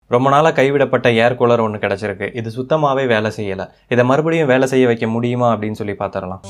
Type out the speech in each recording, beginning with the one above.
ரொம்ப நாளாக கைவிடப்பட்ட ஏர் கூலர் ஒன்று கிடச்சிருக்கு இது சுத்தமாகவே வேலை செய்யலை இதை மறுபடியும் வேலை செய்ய வைக்க முடியுமா அப்படின்னு சொல்லி பார்த்துடலாம்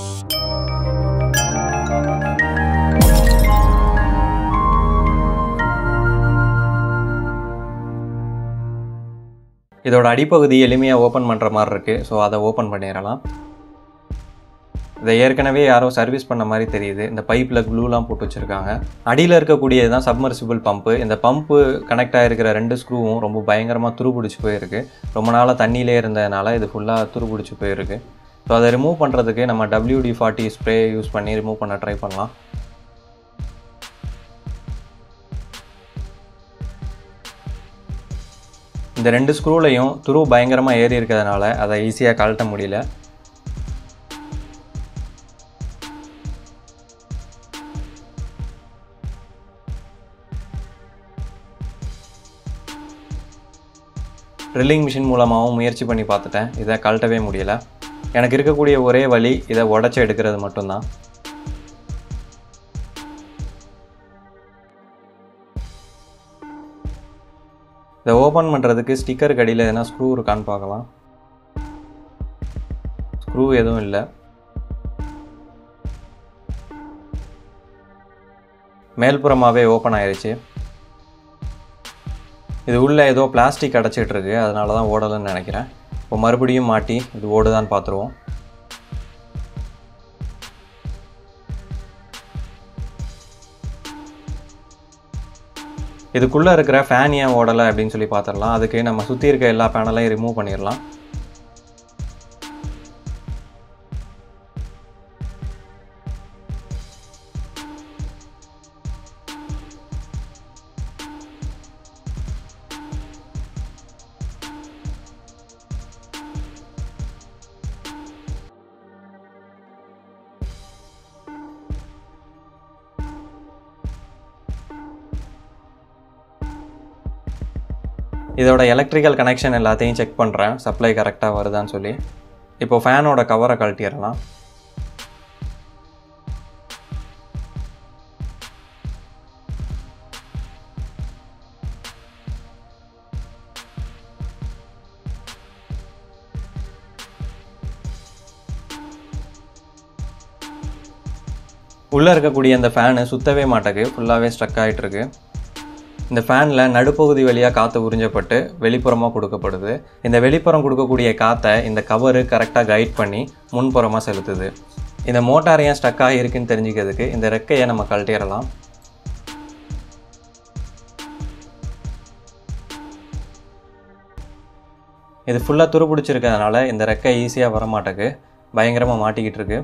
இதோட அடிப்பகுதி எளிமையாக ஓப்பன் பண்ணுற மாதிரி இருக்குது ஸோ அதை ஓப்பன் பண்ணிடலாம் இதை ஏற்கனவே யாரோ சர்வீஸ் பண்ண மாதிரி தெரியுது இந்த பைப்பில் க்ளூலாம் போட்டு வச்சுருக்காங்க அடியில் இருக்கக்கூடியது தான் சப்மர்சிபிள் பம்பு இந்த பம்பு கனெக்ட் ஆகிருக்கிற ரெண்டு ஸ்க்ரூவும் ரொம்ப பயங்கரமாக துருபிடிச்சி போயிருக்கு ரொம்ப நாளாக தண்ணியிலே இருந்ததுனால இது ஃபுல்லாக துருபிடிச்சி போயிருக்கு ஸோ அதை ரிமூவ் பண்ணுறதுக்கு நம்ம WD-40 ஃபார்ட்டி ஸ்ப்ரே யூஸ் பண்ணி ரிமூவ் பண்ண ட்ரை பண்ணலாம் இந்த ரெண்டு ஸ்க்ரூலையும் துரு பயங்கரமாக ஏறி இருக்கிறதுனால அதை ஈஸியாக கழட்ட முடியல ட்ரில்லிங் மிஷின் மூலமாகவும் முயற்சி பண்ணி பார்த்துட்டேன் இதை கழட்டவே முடியல எனக்கு இருக்கக்கூடிய ஒரே வழி இதை உடச்சி எடுக்கிறது மட்டும்தான் இதை ஓப்பன் பண்ணுறதுக்கு ஸ்டிக்கருக்கு அடியில் எதனா ஸ்க்ரூ இருக்கான்னு பார்க்கலாம் ஸ்க்ரூ எதுவும் இல்லை மேல்புறமாகவே ஓப்பன் ஆயிருச்சு இது உள்ளே ஏதோ பிளாஸ்டிக் அடைச்சிட்டு இருக்கு அதனால தான் ஓடலைன்னு நினைக்கிறேன் இப்போ மறுபடியும் மாட்டி இது ஓடுதான்னு பார்த்துருவோம் இதுக்குள்ளே இருக்கிற ஃபேன் ஏன் ஓடலை அப்படின்னு சொல்லி பார்த்துடலாம் அதுக்கு நம்ம சுற்றி இருக்க எல்லா பேனலையும் ரிமூவ் பண்ணிடலாம் இதோட எலக்ட்ரிக்கல் கனெக்ஷன் எல்லாத்தையும் செக் பண்ணுறேன் சப்ளை கரெக்டாக வருதான்னு சொல்லி இப்போ ஃபேனோட கவரை கழட்டிடலாம் உள்ளே இருக்கக்கூடிய இந்த ஃபேனு சுத்தவே மாட்டேக்கு ஃபுல்லாகவே ஸ்ட்ரக் ஆகிட்டு இருக்கு இந்த ஃபேனில் நடுப்பகுதி வழியாக காற்று உறிஞ்சப்பட்டு வெளிப்புறமாக கொடுக்கப்படுது இந்த வெளிப்புறம் கொடுக்கக்கூடிய காற்றை இந்த கவரு கரெக்டாக கைட் பண்ணி முன்புறமாக செலுத்துது இந்த மோட்டார் ஏன் ஸ்டக் ஆகியிருக்குன்னு தெரிஞ்சுக்கிறதுக்கு இந்த ரெக்கையை நம்ம கழட்டிடலாம் இது ஃபுல்லாக துருப்பிடிச்சிருக்கிறதுனால இந்த ரெக்கை ஈஸியாக வர மாட்டேக்கு பயங்கரமாக மாட்டிக்கிட்டு இருக்கு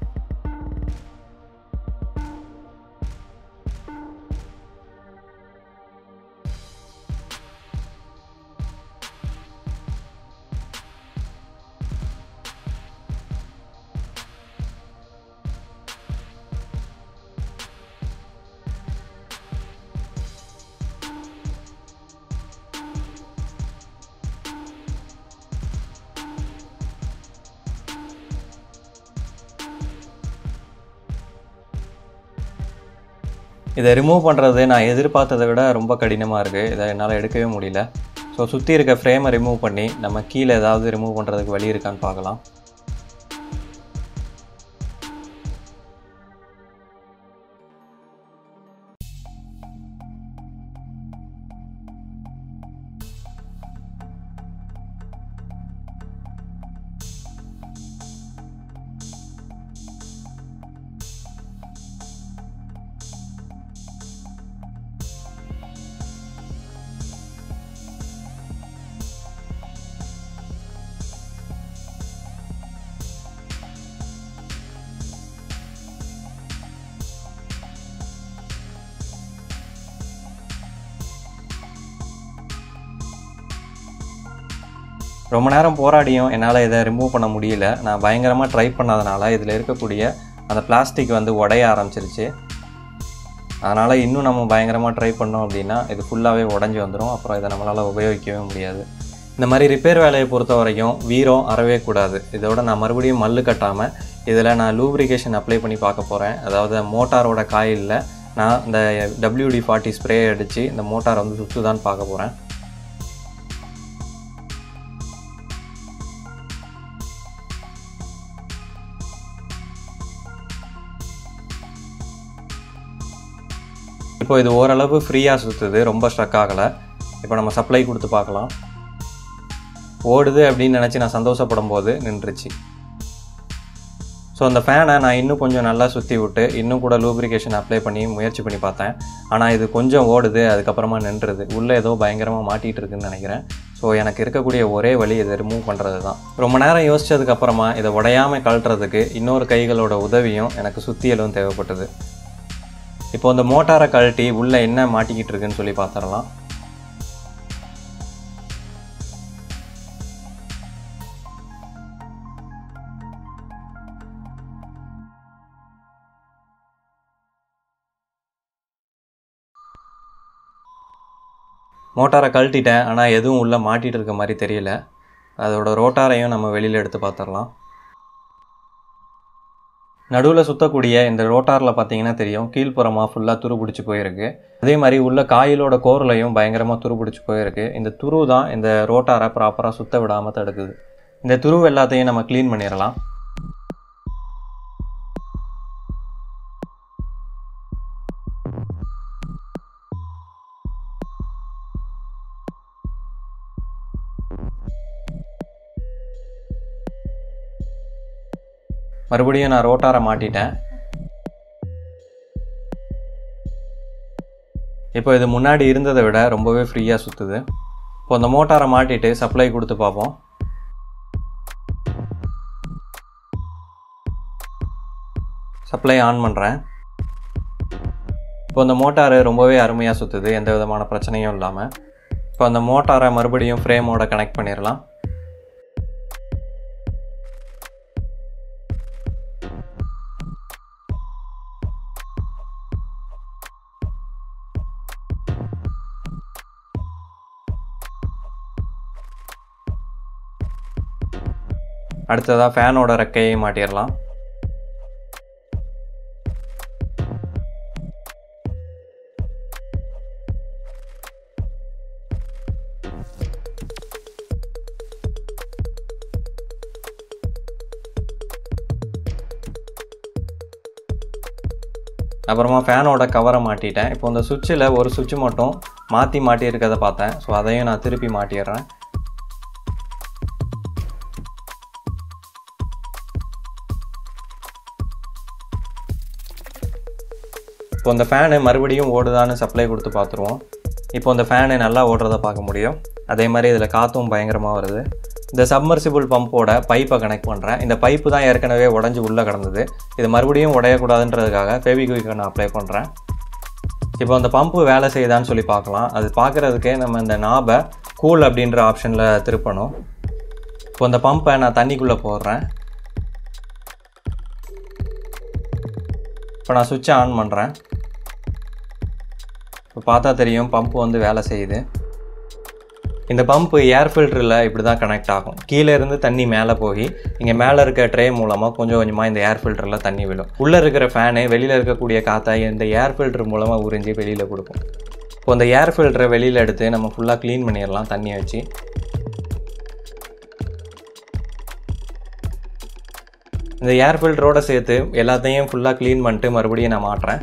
இதை ரிமூவ் பண்ணுறது நான் எதிர்பார்த்ததை விட ரொம்ப கடினமாக இருக்குது இதை என்னால் எடுக்கவே முடியல ஸோ சுற்றி இருக்க ஃப்ரேமை ரிமூவ் பண்ணி நம்ம கீழே ஏதாவது ரிமூவ் பண்ணுறதுக்கு வழி இருக்கான்னு பார்க்கலாம் ரொம்ப நேரம் போராடியும் என்னால் இதை ரிமூவ் பண்ண முடியல நான் பயங்கரமாக ட்ரை பண்ணதுனால இதில் இருக்கக்கூடிய அந்த பிளாஸ்டிக் வந்து உடைய ஆரம்பிச்சிருச்சு அதனால் இன்னும் நம்ம பயங்கரமாக ட்ரை பண்ணோம் அப்படின்னா இது ஃபுல்லாகவே உடஞ்சி வந்துடும் அப்புறம் இதை நம்மளால் உபயோகிக்கவே முடியாது இந்த மாதிரி ரிப்பேர் வேலையை பொறுத்த வரைக்கும் வீரம் அறவே கூடாது இதோட நான் மறுபடியும் மல்லு கட்டாமல் இதில் நான் லூப்ரிகேஷன் அப்ளை பண்ணி பார்க்க போகிறேன் அதாவது மோட்டாரோட காயிலில் நான் இந்த WD-40 ஃபார்ட்டி ஸ்ப்ரே அடித்து இந்த மோட்டார் வந்து சுற்றுதான்னு பார்க்க போகிறேன் இப்போ இது ஓரளவு ஃப்ரீயாக சுற்றுது ரொம்ப ஸ்ட்ரக் ஆகலை இப்போ நம்ம சப்ளை கொடுத்து பார்க்கலாம் ஓடுது அப்படின்னு நினச்சி நான் சந்தோஷப்படும் போது நின்றுச்சு ஸோ அந்த ஃபேனை நான் இன்னும் கொஞ்சம் நல்லா சுற்றி விட்டு இன்னும் கூட லூப்ரிகேஷன் அப்ளை பண்ணி முயற்சி பண்ணி பார்த்தேன் ஆனால் இது கொஞ்சம் ஓடுது அதுக்கப்புறமா நின்றுது உள்ளே ஏதோ பயங்கரமாக மாட்டிகிட்டு இருக்குன்னு நினைக்கிறேன் ஸோ எனக்கு இருக்கக்கூடிய ஒரே வழி இதை ரிமூவ் பண்ணுறது தான் ரொம்ப நேரம் யோசிச்சதுக்கப்புறமா இதை உடையாமல் கழட்டுறதுக்கு இன்னொரு கைகளோட உதவியும் எனக்கு சுத்தியலும் தேவைப்பட்டது இப்போ இந்த மோட்டாரை கழட்டி உள்ளே என்ன மாட்டிக்கிட்டு இருக்குன்னு சொல்லி பார்த்துடலாம் மோட்டாரை கழட்டிட்டேன் ஆனால் எதுவும் உள்ளே மாட்டிகிட்டு இருக்க மாதிரி தெரியல அதோட ரோட்டாரையும் நம்ம வெளியில் எடுத்து பார்த்துடலாம் நடுவில் சுற்றக்கூடிய இந்த ரோட்டாரில் பார்த்தீங்கன்னா தெரியும் கீழ்ப்புறமாக ஃபுல்லாக துரு பிடிச்சி போயிருக்கு அதே மாதிரி உள்ள காயிலோட கோர்லையும் பயங்கரமாக துரு பிடிச்சி போயிருக்கு இந்த துரு தான் இந்த ரோட்டாரை ப்ராப்பராக சுத்த விடாமல் தடுக்குது இந்த துரு எல்லாத்தையும் நம்ம க்ளீன் பண்ணிடலாம் மறுபடியும் நான் ரோட்டாரை மாட்டிட்டேன் இப்போ இது முன்னாடி இருந்ததை விட ரொம்பவே ஃப்ரீயாக சுற்றுது இப்போ அந்த மோட்டாரை மாட்டிட்டு சப்ளை கொடுத்து பார்ப்போம் சப்ளை ஆன் பண்ணுறேன் இப்போ அந்த மோட்டாரு ரொம்பவே அருமையாக சுற்றுது எந்த விதமான பிரச்சனையும் இல்லாமல் இப்போ அந்த மோட்டாரை மறுபடியும் ஃப்ரேமோட கனெக்ட் பண்ணிடலாம் அடுத்ததாக ஃபேனோட ரெக்கையை மாட்டிடலாம் அப்புறமா ஃபேனோட கவரை மாட்டிட்டேன் இப்போ இந்த சுவிட்சில் ஒரு சுவிட்ச் மட்டும் மாற்றி மாட்டியிருக்கதை பார்த்தேன் ஸோ அதையும் நான் திருப்பி மாட்டிடுறேன் இப்போ இந்த ஃபேனு மறுபடியும் ஓடுதான்னு சப்ளை கொடுத்து பார்த்துருவோம் இப்போ இந்த ஃபேனு நல்லா ஓடுறத பார்க்க முடியும் அதே மாதிரி இதில் காற்றும் பயங்கரமாக வருது இந்த சப்மர்சிபிள் பம்போட பைப்பை கனெக்ட் பண்ணுறேன் இந்த பைப்பு தான் ஏற்கனவே உடஞ்சி உள்ளே கிடந்தது இது மறுபடியும் உடையக்கூடாதுன்றதுக்காக ஃபெவிக்விக்கை நான் அப்ளை பண்ணுறேன் இப்போ அந்த பம்பு வேலை செய்யுதான்னு சொல்லி பார்க்கலாம் அது பார்க்குறதுக்கே நம்ம இந்த நாபை கூல் அப்படின்ற ஆப்ஷனில் திருப்பணும் இப்போ இந்த பம்பை நான் தண்ணிக்குள்ளே போடுறேன் இப்போ நான் சுவிட்சை ஆன் பண்ணுறேன் இப்போ பார்த்தா தெரியும் பம்ப் வந்து வேலை செய்யுது இந்த பம்ப்பு ஏர் ஃபில்டரில் இப்படி தான் கனெக்ட் ஆகும் கீழே இருந்து தண்ணி மேலே போய் இங்கே மேலே இருக்க ட்ரே மூலமாக கொஞ்சம் கொஞ்சமாக இந்த ஏர் ஃபில்டரில் தண்ணி விழும் உள்ளே இருக்கிற ஃபேனு வெளியில் இருக்கக்கூடிய காற்றை இந்த ஏர் ஃபில்டர் மூலமாக உறிஞ்சி வெளியில் கொடுக்கும் இப்போ இந்த ஏர் ஃபில்டரை வெளியில் எடுத்து நம்ம ஃபுல்லாக க்ளீன் பண்ணிடலாம் தண்ணி வச்சு இந்த ஏர் ஃபில்டரோட சேர்த்து எல்லாத்தையும் ஃபுல்லாக க்ளீன் பண்ணிட்டு மறுபடியும் நான் மாட்டுறேன்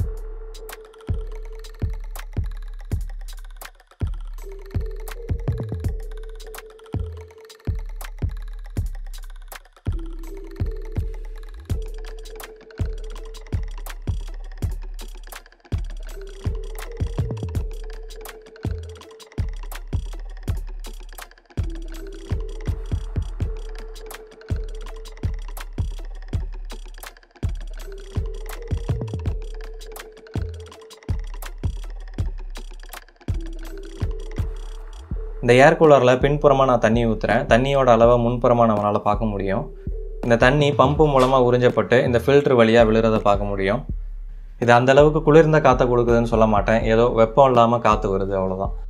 இந்த ஏர் கூலரில் பின்புறமாக நான் தண்ணி ஊற்றுறேன் தண்ணியோட அளவை முன்புறமாக நம்மளால் பார்க்க முடியும் இந்த தண்ணி பம்பு மூலமாக உறிஞ்சப்பட்டு இந்த ஃபில்ட்ரு வழியாக விழுறதை பார்க்க முடியும் இது அந்த அளவுக்கு குளிர்ந்த காற்றை கொடுக்குதுன்னு சொல்ல மாட்டேன் ஏதோ வெப்பம் இல்லாமல் காற்று வருது அவ்வளோதான்